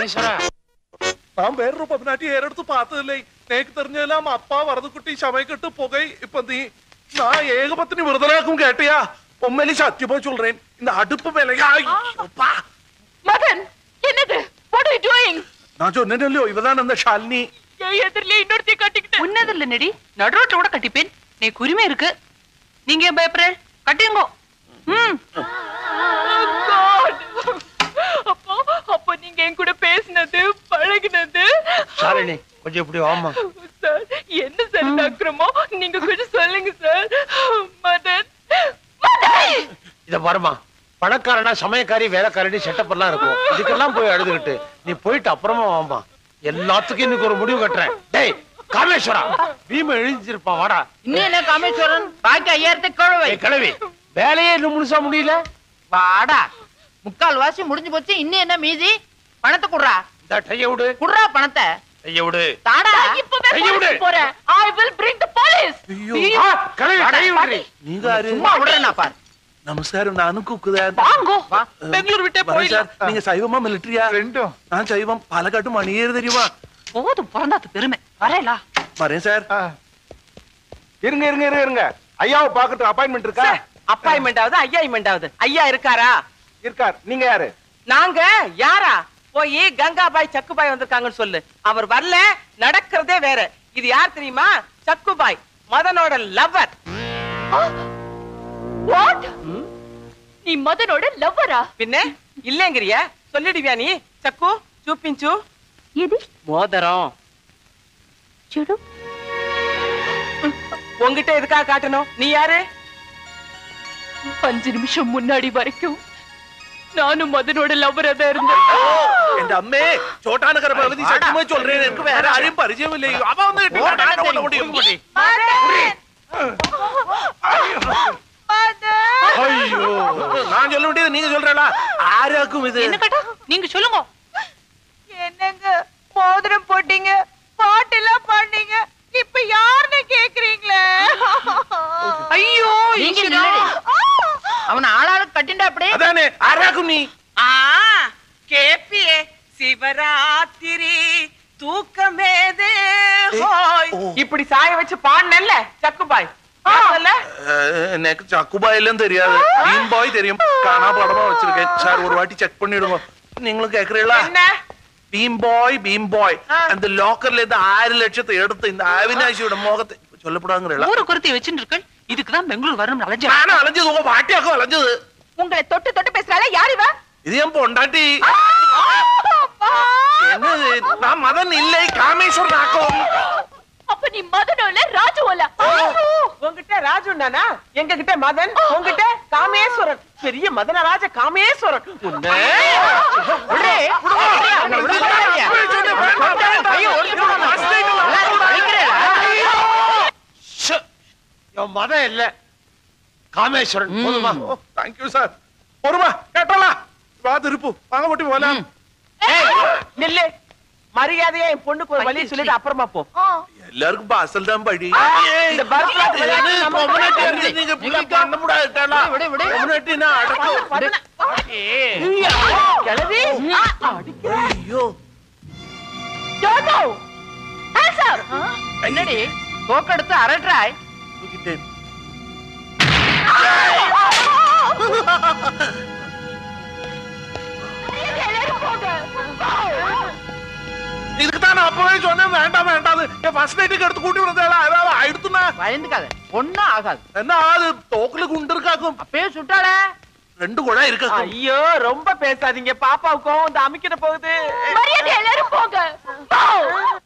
காமேஸ்வரா நான் வேறொரு பதினாட்டி ஏறெடுத்து பார்த்ததில்லை நேக்கு தெரிஞ்செல்லாம் அப்பா வரதுக்குட்டி சமைக்கிட்டு புகை இப்ப நீ நான் ஏகபத்தினி விருதனாக்கும் கேட்டியா உண்மையிலே சத்தியமா சொல்றேன் இந்த அடுப்பு விலையா ஐயோப்பா. மதன் என்னது வாட் ஆர் யூ டூயிங் நான் சொன்னேன் இல்லையோ இவதான் அந்த ஷாலினி என் எதிரிலே இன்னொருத்தி கட்டிக்கிட்டு உன்னது இல்ல நெடி நடுரோட்ல கூட கட்டிப்பேன் நீ உரிமை இருக்கு நீங்க ஏன் பயப்படுற கட்டிங்கோ ம் God. அப்போ அப்போ நீங்க என் கூட பேசினது பழகினது ஷாலினி கொஞ்சம் இப்படி வாமா சார் என்ன சார் இந்த அக்கிரமம் நீங்க கொஞ்சம் சொல்லுங்க சார் மதன் மதன் இத பாருமா பணக்காரனா சமயக்காரி வேலைக்காரடி செட்டப் எல்லாம் இருக்கும் இதுக்கெல்லாம் போய் அழுதுகிட்டு நீ போயிட்டு அப்புறமா வாமா எல்லாத்துக்கும் இன்னைக்கு ஒரு முடிவு கட்டுறேன் டேய் காமேஸ்வரா பீம எழுந்திருப்பான் வாடா இன்னும் என்ன காமேஸ்வரன் பாக்கி ஐயாயிரத்தை கழுவை ஏய், கிழவி வேலையே இன்னும் முழுசா முடியல வாடா முக்கால் வாசி முடிஞ்சு போச்சு இன்னும் என்ன மீதி பணத்தை குடுறா இந்த டைய விடு குடுறா பணத்தை டைய விடு தாடா இப்பவே கையை விடு. போலீஸ் போறேன் I will bring the police ஐயோ ஆ, கிழவி கை விடுறி நீங்க யாரு சும்மா விடுறேன் பாரு நமஸ்காரம் நானும் குக்குதான் வாங்கோ வா. பெங்களூர் விட்டே வரேன் போயிடலாம் சார் நீங்க சைவமா மிலிட்டரியா ரெண்டும் நான் சைவம் பாலக்காட்டு மணியேறு தெரியுமா போதும் பிறந்தாத்து பெருமை வரேலா வரேன் சார் ஆ. இருங்க இருங்க இருங்க இருங்க ஐயாவை பாக்கட்டும் அப்பாயின்மெண்ட் இருக்கா அப்பாயின்மெண்ட் ஆகுது ஐயாயின்மெண்ட் ஆகுது ஐயா இருக்காரா இருக்கார் நீங்க யாரு நாங்க யாரா போய் கங்காபாய் சக்குபாய் வந்திருக்காங்கன்னு சொல்லு அவர் வரல நடக்கிறதே வேற இது யார் தெரியுமா சக்குபாய் மதனோட லவர் வாட் நீ மதனோட லவ்வரா பின்ன இல்லங்கிறிய சொல்லிடுவியா நீ சக்கு చూపించు இது மோதிரம் చెడు உன்கிட்ட எதுக்காக காட்டணும் நீ யாரு அஞ்சு நிமிஷம் முன்னாடி வரைக்கும் நானும் மதனோட லவ்வரா தான் இருந்தேன் എന്റെ അമ്മേ ചോട്ടാനക്കര ഭഗവതി സത്യമായി ചൊല്ലേൻ എനിക്ക് വേറെ ആരെയും പരിചയമില്ല അവ വന്ന് കെട്ടി ഞാൻ അവിടെ ഓടി ഓടി. ஐயோ நான் சொல்ல வேண்டியது நீங்க சொல்றா ஆராக்கும் இது என்ன கேட்டா நீங்க சொல்லுங்க என்னங்க மோதிரம் போட்டீங்க பாட்டெல்லாம் பாடுனீங்க இப்ப யாருன்னு கேக்குறீங்களே ஐயோ நீங்க நில்லடி. அவன ஆளாளுக்கு கட்டிண்டா அப்படியே அதானே ஆராக்கும் நீ ஆ கேப்பியே சிவராத்திரி தூக்கமேதே ஹோய் இப்படி சாய வச்சு பாடினல்ல சக்குபாய் சொல்ல எனக்கு சக்குபாய் எல்லாம் தெரியாது மீன் பாய் தெரியும் காணா படமா வச்சிருக்கேன் சார் ஒரு வாட்டி செக் பண்ணிடுங்க நீங்களும் கேக்குறீங்களா என்ன பீம் பாய் பீம் பாய் ஆ. அந்த லாக்கர்ல இருந்து ஆறு லட்சத்தை எடுத்து இந்த அவினாஷியோட முகத்தை சொல்லப்படாங்கிறீங்களா ஊரு குருத்தி வச்சுட்டு இருக்கேன் இதுக்குதான் பெங்களூர் வரணும் அலைஞ்ச நானும் அலைஞ்சது உங்க பாட்டியாக்கும் அலைஞ்சது உங்களை தொட்டு தொட்டு பேசுறாளே யார் இவ இது என் பொண்டாட்டி என்னது நான் மதன் இல்லை காமேஸ்வரன் ஆக்கும் அப்ப நீ மதனோல ராஜுவோல உங்ககிட்ட ராஜுண்டானா எங்க கிட்ட மதன் உங்ககிட்ட காமேஸ்வரன் பெரிய மதனராஜ காமேஸ்வரன் உன்னை விடு. அவனை விடுறியா? ஐயோ, ஷ். என் மதம் இல்ல காமேஸ்வரன் போதுமா தேங்க்யூ சார் பொறுமா கேட்டோலா வா திருப்பு வாங்க போட்டி போலாம் ஏய், நில்லு மரியாதையா என் பொண்ணுக்கு ஒரு வழி சொல்லிட்டு அப்புறமா போ எல்லாருக்கும் பாசல் தான் படி இந்த பரத்நாத் விளையாட்டு இது நம்ம பொம்மனாட்டி கூட இருந்து நீங்க இப்படி பண்ண முடியாதுட்டாளா? விடு, விடு. பொம்மனாட்டி நான் அடக்கம். கிளவி ஐயோ ஜோஜோ ஆன்சர் என்னடி தோக்கெடுத்து அரட்டாய் தூக்கிட்டேன் எல்லாரும் போங்க இதுக்கு தான் நான் அப்பவே சொன்னேன் வேண்டாம் வேண்டாம் என் ஃபர்ஸ்ட் நைட்டுக்கு எடுத்து கூட்டி விடுறதா அதாவது ஆயிடுத்துனா பயந்துக்காத ஒண்ணும் ஆகாது என்ன ஆகுது தோக்குல குண்டு இருக்காக்கும் அப்பயே சுட்டாள ரெண்டு குழா இருக்காக்கும் ஐயோ ரொம்ப பேசாதீங்க பாப்பாவுக்கும் இந்த அமைக்கிற போகுது மரியாதை எல்லாரும் போங்க